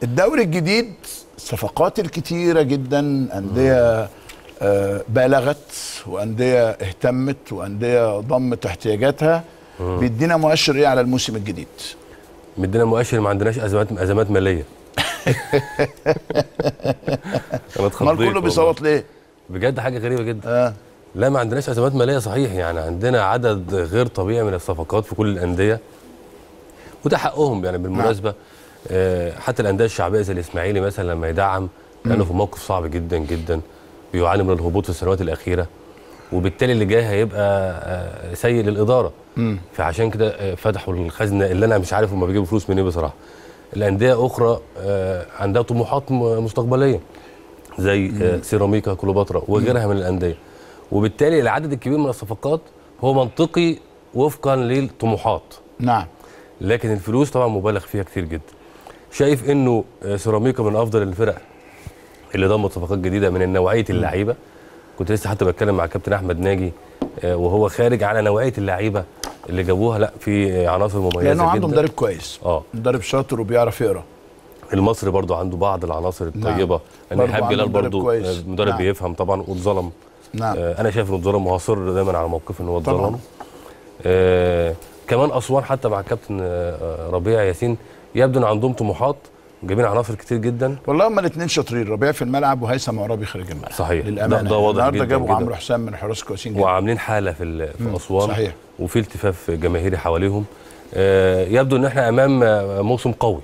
الدوري الجديد الصفقات الكتيره جدا انديه آه، بالغت وانديه اهتمت وانديه ضمت احتياجاتها بيدينا مؤشر ايه على الموسم الجديد مدينا مؤشر ما عندناش ازمات ازمات ماليه انا امال اتخضيت كله والله. بيصوت ليه بجد حاجه غريبه جدا اه لا ما عندناش ازمات ماليه صحيح يعني عندنا عدد غير طبيعي من الصفقات في كل الانديه وده حقهم يعني بالمناسبه آه حتى الانديه الشعبيه زي الاسماعيلي مثلا لما يدعم لانه في موقف صعب جدا جدا بيعاني من الهبوط في السنوات الاخيره وبالتالي اللي جاي هيبقى آه سيء للاداره فعشان كده آه فتحوا الخزنه اللي انا مش عارف هم بيجيبوا فلوس منين بصراحه الانديه اخرى آه عندها طموحات م- مستقبليه زي آه، سيراميكا كليوباترا وغيرها من الانديه وبالتالي العدد الكبير من الصفقات هو منطقي وفقا للطموحات نعم لكن الفلوس طبعا مبالغ فيها كتير جدا شايف انه آه، سيراميكا من افضل الفرق اللي ضمت صفقات جديده من نوعيه اللعيبه كنت لسه حتى بتكلم مع كابتن احمد ناجي آه، وهو خارج على نوعيه اللعيبه اللي جابوها لا في آه، عناصر مميزه لانه عنده جدا مدرب كويس اه مدرب شاطر وبيعرف يقرا المصري برضو عنده بعض العناصر نعم. الطيبه ان برضو ايهاب عنده جلال مدرب برضو كويس. آه، مدرب نعم. بيفهم طبعا واتظلم نعم آه، انا شايف انه اتظلم وهصر دايما على موقفي ان هو طبعاً. اتظلم آه كمان اسوان حتى مع الكابتن آه، آه، ربيع ياسين يبدو ان عندهم طموحات جايبين عناصر كتير جدا والله هما الاثنين شاطرين ربيع في الملعب وهيثم عرابي خارج الملعب صحيح. للامانه ده- ده واضح النهارده جداً جابوا جداً. عمرو حسام من حراس كويسين جدا وعاملين حاله في ال- في اسوان صحيح. وفي التفاف جماهيري حواليهم آه يبدو ان احنا امام آه، موسم قوي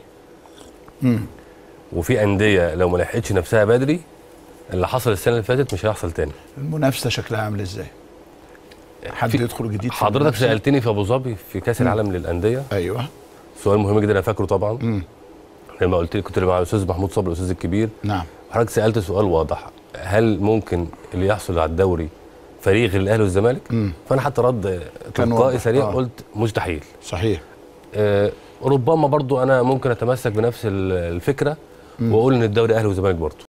وفي انديه لو ما لحقتش نفسها بدري اللي حصل السنه اللي فاتت مش هيحصل تاني المنافسه شكلها عامل ازاي حد في- يدخل جديد في حضرتك المنافسة؟ سالتني في ابو ظبي في كاس العالم للانديه ايوه سؤال مهم جدا انا فاكره طبعا لما قلت لي كنت مع الاستاذ محمود صبري الاستاذ الكبير نعم حضرتك سالت سؤال واضح هل ممكن اللي يحصل على الدوري فريق غير الاهلي والزمالك فانا حتى رد كان تلقائي واضح. سريع آه. قلت مستحيل صحيح آه ربما برضو انا ممكن اتمسك بنفس ال- الفكره واقول ان الدوري اهلي وزمالك برضو